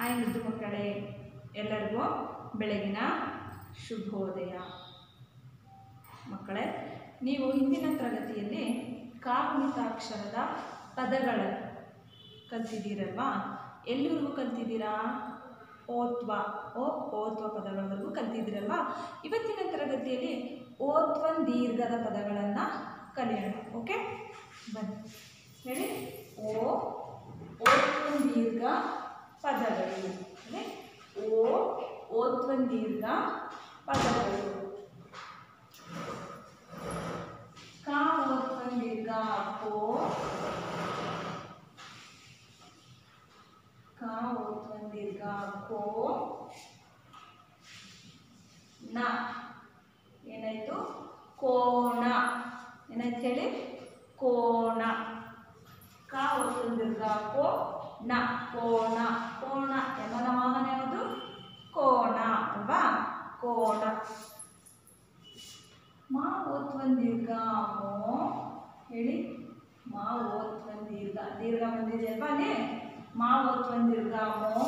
hi ಮುದ್ದು ಮಕ್ಕಳೇ ಎಲ್ಲರಿಗೂ ಬೆಳಗಿನ ಶುಭೋದಯ ಮಕ್ಕಳೇ ನೀವು ಹಿಂದಿನ ತರಗತಿಯಲ್ಲಿ ಕಾಗುಣಿತಾಕ್ಷರದ ಪದಗಳ ಕಲ್ತಿದ್ದೀರಲ್ವಾ ಎಲ್ಲಿವರೆಗೂ ಕಲ್ತಿದ್ದೀರಾ ಓತ್ವ ಓ ಓತ್ವ ಪದಗಳವರೆಗೂ ಕಲ್ತಿದ್ದೀರಲ್ವಾ ಇವತ್ತಿನ ತರಗತಿಯಲ್ಲಿ ಓತ್ವನ್ ದೀರ್ಘದ ಪದಗಳನ್ನು ಕಲಿಯೋಣ ಓಕೆ ಬನ್ನಿ ಹೇಳಿ ಓ ಓತ್ವನ್ ದೀರ್ಘ ಪದಗಳು ಅಂದರೆ ಓ ಓತ್ವನ್ ದೀರ್ಘ ಪದಗಳು ಕಾ ಓತ್ವನ್ ದೀರ್ಘ ಕೋ ಕಾ ಓತ್ವನ್ ದೀರ್ಘ ಕೋ ನ ಏನಾಯ್ತು ಕೋಣ ಏನಾಯ್ತು ಹೇಳಿ ಕೋಣ ಕಾ ಓತ್ವನ್ ದೀರ್ಘ ಕೋ ನ ಕೋಣ ಕೋಣ ಯಮನ ವಾಹನ ಯಾವುದು ಕೋಣ ಅಲ್ವಾ ಕೋಣ ಮಾ ಓತ್ವನ್ ದೀರ್ಘ ಮೋ ಹೇಳಿ ಮಾ ಓತ್ವನ್ ದೀರ್ಘ ದೀರ್ಘ ಬಂದಿದೆ ಅಲ್ವಾ ಅಲ್ಲಿ ಮಾ ಓತ್ವನ್ ದೀರ್ಘ ಮೋ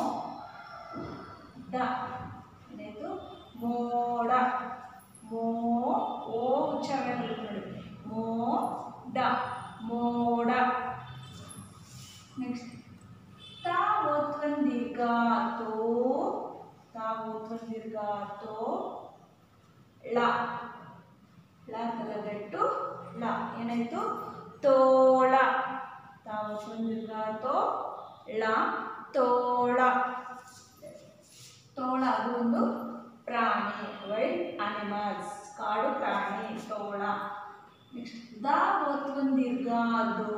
ಡ ಏನಾಯ್ತು ಮೋಡ ಮೋ ಓ ಉಚ್ಚಾರಣೆ ಬರುತ್ತೆ ನೋಡಿ ಮೋ ಡ ಮೋಡ ನೆಕ್ಸ್ಟ್ ತಾ ಓತ್ವನ್ ದೀರ್ಘ ತೋ ತಾ ಓತ್ವನ್ ದೀರ್ಘ ತೋ ಳ ಳ ತಲಗಟ್ಟು ಳ ಏನಾಯ್ತು ತೋಳ ತಾ ಓತ್ವನ್ ದೀರ್ಘ ತೋ ಳ ತೋಳ ತೋಳ ಅದು ಒಂದು ಪ್ರಾಣಿ ವೈಲ್ಡ್ ಅನಿಮಲ್ಸ್ ಕಾಡು ಪ್ರಾಣಿ ತೋಳ ನೆಕ್ಸ್ಟ್ ದ ಓತ್ವನ್ ದೀರ್ಘ ದೋ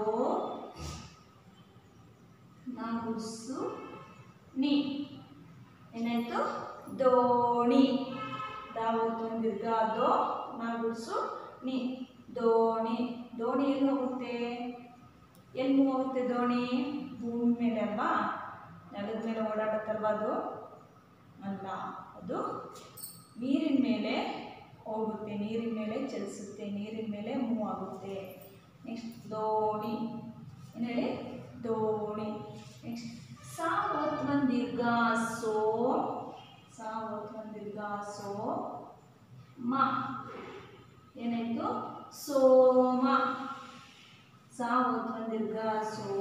ನಾಗುಡ್ಸು ನಿ ಏನಾಯ್ತು ದೋಣಿ ದಾವತ್ತು ದೀರ್ಘ ದೋ ನಾಗುಡ್ಸು ನಿ ದೋಣಿ ದೋಣಿ ಎಲ್ಲಿ ಹೋಗುತ್ತೆ ಎಲ್ಲಿ ಹೋಗುತ್ತೆ ದೋಣಿ ಭೂಮಿ ಮೇಲೆ ಅಲ್ವಾ ನೆಲದ ಮೇಲೆ ಓಡಾಡುತ್ತಲ್ವಾ ಅದು ಅಲ್ಲ ಅದು ನೀರಿನ ಮೇಲೆ ಹೋಗುತ್ತೆ ನೀರಿನ ಮೇಲೆ ಚಲಿಸುತ್ತೆ ನೀರಿನ ಮೇಲೆ ಮೂವ್ ಆಗುತ್ತೆ ನೆಕ್ಸ್ಟ್ ದೋಣಿ ಏನು ಹೇಳಿ ದೋಣಿ ನೆಕ್ಸ್ಟ್ ಸಾ ಓತ್ವನ್ ದೀರ್ಘ ಸೋ ಸಾ ಓತ್ವನ್ ದೀರ್ಘ ಸೋ ಮ ಏನಾಯ್ತು ಸೋಮ ಸಾ ಓತ್ವನ್ ದೀರ್ಘ ಸೋ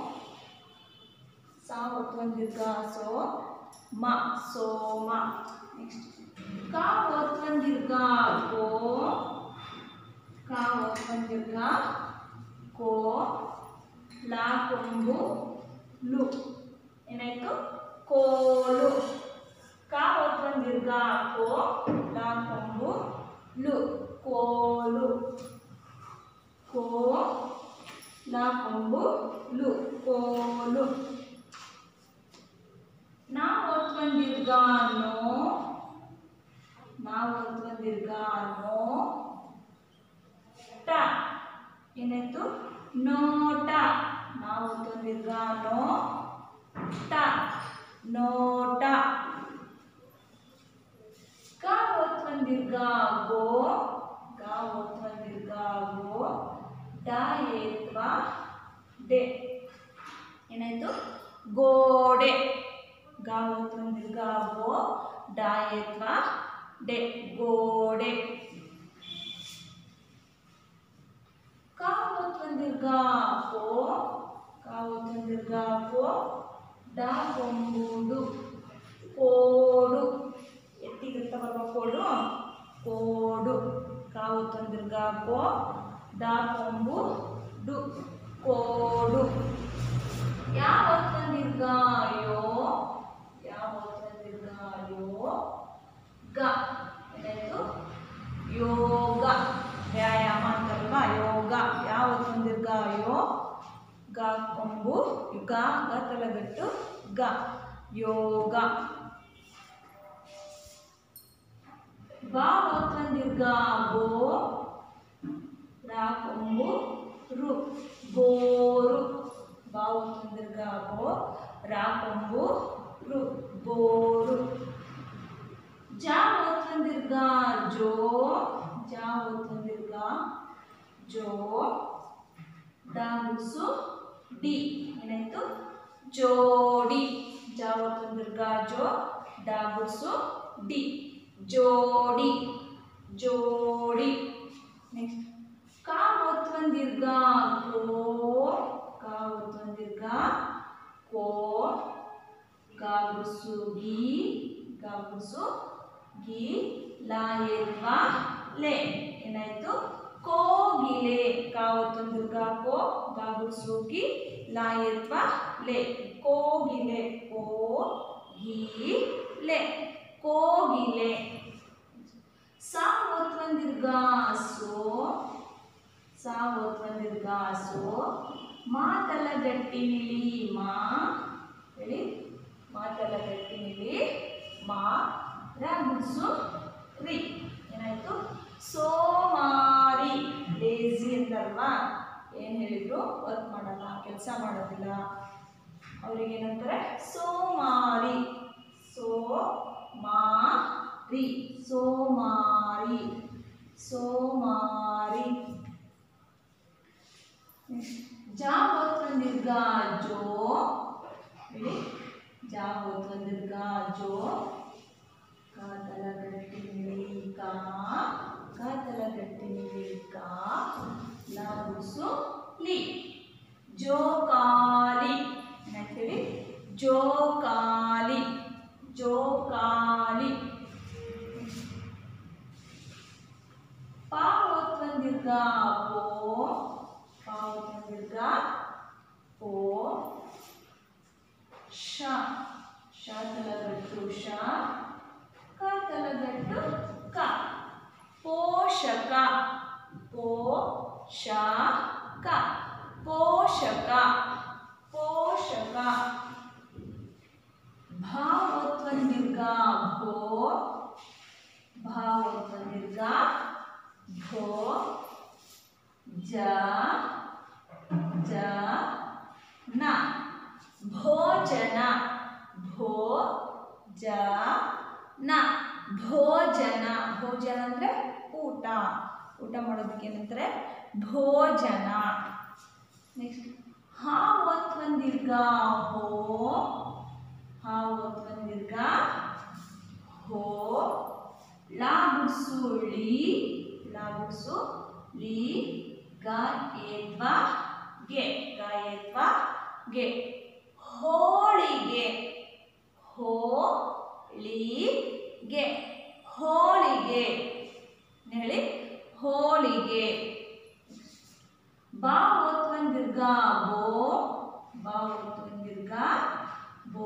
ಸಾ ಓತ್ವನ್ ದೀರ್ಘ ಸೋ ಮ ಸೋಮ ನೆಕ್ಸ್ಟ್ ಕಾ ಓತ್ವನ್ ದೀರ್ಘ ಕೋ ಕಾ ಓತ್ವನ್ ದೀರ್ಘ ಕೋ ಲಾ ಕೊಂಬು ಲು ಏನಾಯ್ತು ಕೋಲು ಕಾ ಓತ್ವನ್ ದೀರ್ಘ ಕೋ ಲಾ ಕೊಂಬು ಲು ಕೋಲು ಕೋ ಲಾ ಕೊಂಬು ಲು ಕೋಲು ನಾ ಓತ್ವನ್ ದೀರ್ಘ ನೋ ನಾ ಓತ್ವನ್ ದೀರ್ಘ ನೋ ಟ ಏನಾಯ್ತು ನೋಟ ನಾವು ದೀರ್ಘ ನೋ ಟ ನೋಟ ಗ ಓತ್ವನ್ ದೀರ್ಘ ಗೋ ಗ ಓತ್ವನ್ ದೀರ್ಘ ಗೋ ಡ ಏತ್ವ ಡೆ ಏನಾಯ್ತು ಗೋಡೆ ಗ ಓತ್ವನ್ ದೀರ್ಘ ಗೋ ಡ ಏತ್ವ ಡೆ ಗೋಡೆ ಕಾವತ್ವನ್ ದೀರ್ಘ ಕೋ ಕಾವತ್ವನ್ ದೀರ್ಘ ಕೋ ಡ ಕೊಂಬುಡು ಕೋಡು ಎತ್ತಿಗಿರ್ತಾವಲ್ವ ಕೋಡು ಕೋಡು ಕಾವತ್ವನ್ ದೀರ್ಘ ಕೋ ಡ ಕೊಂಬು ಡು ಕೋಡು ಯಾವತ್ವನ್ ದೀರ್ಘ ಯೋ ಯಾವತ್ವನ್ ದೀರ್ಘ ಯೋ ಗ ಏನಾಯ್ತು ಯೋಗ ವ್ಯಾಯಾಮ ಅಂತಲ್ವಾ ಯೋಗ ಯಾವತ್ತು ಒಂದಿರ್ಗ ಯೋ ಗ ಕೊಂಬು ಗ ಗ ತಲಗಟ್ಟು ಗ ಯೋಗ ಬಾ ಹೊತ್ತೊಂದಿರ್ಗ ಗೋ ರಾ ಕೊಂಬು ರು ಬೋರು ಬಾ ಹೊತ್ತೊಂದಿರ್ಗ ಗೋ ರಾ ಕೊಂಬು ರು ಬೋರು ಜಾ ಓದ್ತಂದಿರ್ಗ ಜೋ ಜಾ ಓದ್ತಂದಿರ್ಗ ಜೋ ಡಾಗುಸು ಡಿ ಏನಾಯ್ತು ಜೋಡಿ ಜ ಒತ್ತೊಂದು ದೀರ್ಘ ಜೋ ಡ ಗುಡ್ಸು ಡಿ ಜೋಡಿ ಜೋಡಿ ನೆಕ್ಸ್ಟ್ ಕಾ ಒತ್ತೊಂದು ದೀರ್ಘ ಕೋ ಕಾ ಒತ್ತೊಂದು ದೀರ್ಘ ಕೋ ಗಾ ಗುಡ್ಸು ಗಿ ಗಾ ಗುಡ್ಸು ಗಿ ಲಾ ಎತ್ವ ಲೆ ಏನಾಯ್ತು ಕೋಗಿಲೆ ಕಾ ಒತ್ತೊಂದು ದೀರ್ಘ ಕೋ ಗಾ ಗುಡ್ಸು ಗಿ ಲಾ ಎತ್ವ ಲೆ ಕೋಗಿಲೆ ಕೋ ಗಿ ಲೆ ಕೋಗಿಲೆ ಸಾ ಒತ್ತೊಂದು ದೀರ್ಘ ಸೋ ಸಾ ಒತ್ತೊಂದು ದೀರ್ಘ ಸೋ ಮಾತಲ ಗಟ್ಟಿನಿಲಿ ಮಾ ಹೇಳಿ ಮಾತಲ ಗಟ್ಟಿನಿಲಿ ಮಾ ರ ಗುಡ್ಸು ರಿ ಏನಾಯ್ತು ಸೋಮಾರಿ ಲೇಜಿ ಅಂತಲ್ವಾ ಏನು ಹೇಳಿದ್ರು ವರ್ಕ್ ಮಾಡಲ್ಲ ಕೆಲಸ ಮಾಡೋದಿಲ್ಲ ಅವ್ರಿಗೆ ಏನಂತಾರೆ ಸೋಮಾರಿ ಸೋ ಮಾರಿ ಸೋಮಾರಿ ಸೋಮಾರಿ ಜಾ ಒತ್ತೊಂದು ದೀರ್ಘ ಜೋ ಹೇಳಿ ಜಾ ಒತ್ತೊಂದು ದೀರ್ಘ ಜೋ ಕಾತಲ ಗಟ್ಟಿ ನಿಳಿ ಕಾ ಕಾತಲ ಗಟ್ಟಿ ನಿಳಿ ಕಾ ಲಗುಸು ಲಿ ಜೋಕಾಲಿ ಏನಂತೇಳಿ ಜೋಕಾಲಿ ಜೋಕಾಲಿ ಪಾ ಒತ್ತೊಂದು ದೀರ್ಘ ಪೋ ಪಾ ಒತ್ತೊಂದು ದೀರ್ಘ ಪೋ ಶ ಶ ತಲಗಟ್ಟು ಶ ಕ ತಲಗಟ್ಟು ಕ ಪೋಷಕ ಪೋಷಕ ಪೋಷಕ ಪೋಷಕ ಭಾವತ್ವನ್ ದೀರ್ಘ ಭೋ ಭಾವತ್ವನ್ ದೀರ್ಘ ಭೋ ಜ ಜ ನ ಭೋಜನ ಭೋ ಜ ನ ಭೋಜನ ಭೋಜನ ಅಂದರೆ ಊಟ ಊಟ ಮಾಡೋದಕ್ಕೆ ಏನಂತಾರೆ ಭೋಜನ ನೆಕ್ಸ್ಟ್ ಹಾ ಒತ್ತೊಂದು ದೀರ್ಘ ಹೋ ಹಾ ಒತ್ತೊಂದು ದೀರ್ಘ ಹೋ ಲಾ ಗುಡ್ಸು ಳಿ ಲಾ ಗುಡ್ಸು ಲಿ ಗ ಏತ್ವ ಗೆ ಗ ಏತ್ವ ಗೆ ಹೋಳಿಗೆ ಹೋಳಿಗೆ ಹೋಳಿಗೆ ಹೇಳಿ ಹೋಳಿಗೆ ಬಾ ಒತ್ತೊಂದು ದೀರ್ಘ ಬೋ ಬಾ ಒತ್ತೊಂದು ದೀರ್ಘ ಬೋ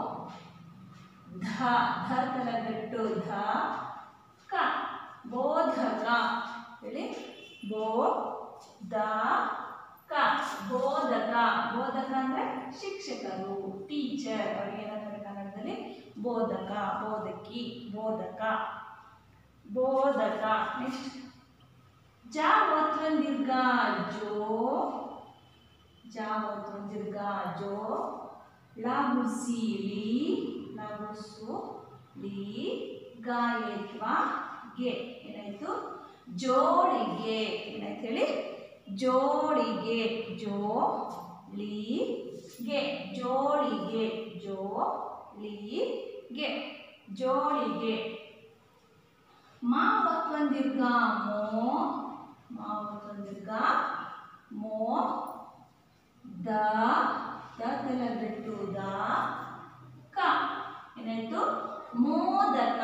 ಧ ಧ ತಲಗಟ್ಟು ಧ ಕ ಬೋಧಕ ಹೇಳಿ ಬೋ ದ ಕ ಬೋಧಕ ಬೋಧಕ ಅಂದ್ರೆ ಶಿಕ್ಷಕರು ಟೀಚರ್ ಅವ್ರಿಗೆ ಏನಂತಾರೆ ಕನ್ನಡದಲ್ಲಿ ಬೋಧಕ ಬೋಧಕಿ ಬೋಧಕ ಬೋಧಕ ನೆಕ್ಸ್ಟ್ ಜಾ ಒತ್ತೊಂದು ದೀರ್ಘ ಜೋ ಜಾ ಒತ್ತೊಂದು ದೀರ್ಘ ಜೋ ಲಾ ಗುಡ್ಸಿ ಲಿ ಲಾ ಗುಡ್ಸು ಲಿ ಗಾಯತ್ವ ಗೆ ಏನಾಯ್ತು ಜೋಳಿಗೆ ಏನಾಯ್ತು ಹೇಳಿ ಜೋಳಿಗೆ ಜೋ ಲಿ ಗೆ ಜೋಳಿಗೆ ಜೋ ಲಿ ಗೆ ಜೋಳಿಗೆ ಮಾ ಒತ್ತೊಂದು ದೀರ್ಘ ಮೋ ಮಾ ಒತ್ತೊಂದು ದೀರ್ಘ ಮೋ ದ ದ ತಲಗಟ್ಟು ದ ಕ ಏನಾಯ್ತು ಮೋದಕ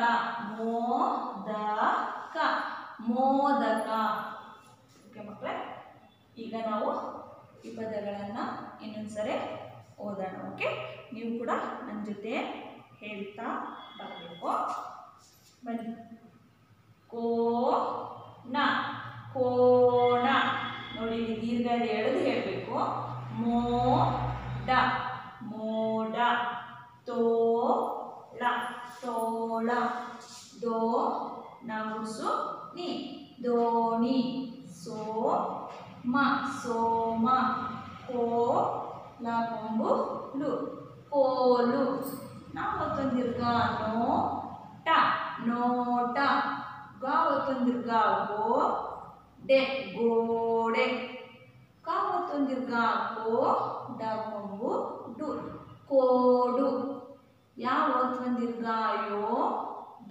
ಮೋದಕ ಮೋದಕ ಓಕೆ ಮಕ್ಕಳೇ ಈಗ ನಾವು ಈ ಪದಗಳನ್ನು ಇನ್ನೊಂದ್ಸರಿ ಓದೋಣ ಓಕೆ ನೀವು ಕೂಡ ನನ್ನ ಜೊತೆ ಹೇಳ್ತಾ ಬರಬೇಕು ಬನ್ನಿ ಕೋ ನ ಕೋಣ ನೋಡಿ ಇಲ್ಲಿ ದೀರ್ಘ ಇದೆ ಎಳೆದು ಹೇಳಬೇಕು ಮೋಡ ಮೋಡ ತೋಳ ತೋಳ ದೋ ನಗುಸು ನಿ ದೋಣಿ ಸೋ ಮ ಸೋಮ ಕೋ ಲ ಕೊಂಬು ಲು ಕೋಲು ನಾವು ಒತ್ತೊಂದು ದೀರ್ಘ ನೋ ಟ ನೋಟ ಗ ಒತ್ತೊಂದು ದೀರ್ಘ ಗೋ ಡೆ ಗೋಡೆ ಕ ಒತ್ತೊಂದು ದೀರ್ಘ ಕೋ ಡ ಕೊಂಬು ಡು ಕೋಡು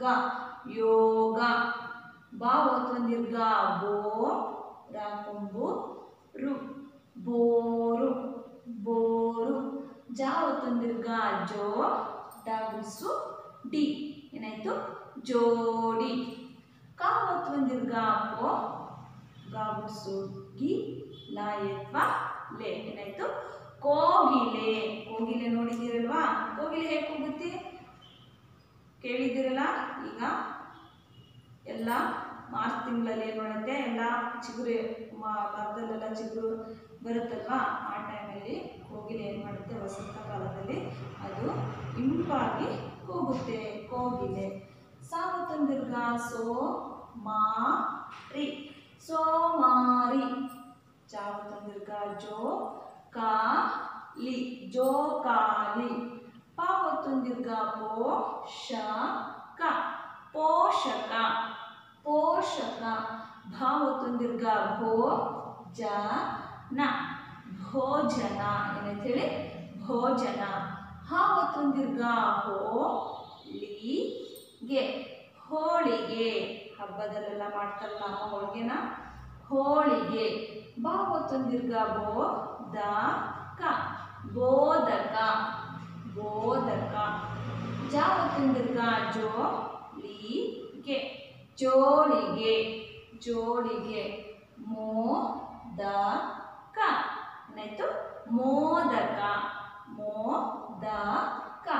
ಗ ಯೋಗ ಬಾ ಒತ್ತು ಒಂದು ದೀರ್ಘ ಬೋ ರಾ ಕೊಂಬು ರು ಬೋರು ಬೋರು ಜ ಒತ್ತು ಒಂದು ದೀರ್ಘ ಜೋ ಡಾಗುಸು ಡಿ ಏನಾಯ್ತು ಜೋಡಿ ಕ ಒತ್ತು ಒಂದು ದೀರ್ಘ ಕೋ ಗಾಗುಸು ಗಿ ಲಾಯತ್ವ ಲೇ ಏನಾಯ್ತು ಕೋಗಿಲೆ ಕೋಗಿಲೆ ನೋಡಿದ್ದೀರಲ್ವಾ ಕೋಗಿಲೆ ಹೇಗೆ ಕೂಗುತ್ತೆ ಕೇಳಿದ್ದೀರಲ್ಲ ಈಗ ಎಲ್ಲ ಮಾರ್ಚ್ ತಿಂಗಳಲ್ಲಿ ಏನು ಮಾಡುತ್ತೆ ಎಲ್ಲ ಚಿಗುರು ಮ- ಮರದಲ್ಲೆಲ್ಲ ಚಿಗುರು ಬರುತ್ತಲ್ವಾ ಆ ಟೈಮಲ್ಲಿ ಕೋಗಿಲೆ ಏನು ಮಾಡುತ್ತೆ ವಸಂತ ಕಾಲದಲ್ಲಿ ಅದು ಇಂಪಾಗಿ ಕೂಗುತ್ತೆ ಕೋಗಿಲೆ ಸಾವತಂದಿರ್ಗ ಸೋ ಮಾ ರಿ ಸೋಮಾರಿ ಜಾವತಂದಿರ್ಗ ಜೋ ಕಾ ಲಿ ಜೋ ಕಾಲಿ ಪಾವತ್ತೊಂದಿರ್ಗ ಪೋ ಶ ಕ ಪೋಷಕ ಪೋಷಕ ಭಾವತ್ತೊಂದಿರ್ಗ ಭೋ ಜ ನ ಭೋಜನ ಏನಂತ ಹೇಳಿ ಭೋಜನ ಹಾವತ್ತೊಂದಿರ್ಗ ಹೋ ಲಿ ಗೆ ಹೋಳಿಗೆ ಹಬ್ಬದಲ್ಲೆಲ್ಲ ಮಾಡ್ತಾರಲ್ಲ ಅಮ್ಮ ಹೋಳಿಗೆನ ಹೋಳಿಗೆ ಭಾವತ್ತೊಂದಿರ್ಗ ಬೋ ದ ಕ ಬೋಧಕ ಬೋಧಕ ಜಾವತ್ತೊಂದಿರ್ಗ ಜೋ ಲಿ ಗೆ ಜೋಳಿಗೆ ಜೋಳಿಗೆ ಮೋ ದ ಕ ಏನಾಯ್ತು ಮೋದಕ ಮೋ ದ ಕ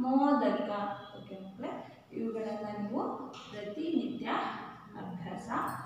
ಮೋದಕ ಓಕೆ ಮಕ್ಕಳೇ ಇವುಗಳನ್ನು ನೀವು ಪ್ರತಿನಿತ್ಯ ಅಭ್ಯಾಸ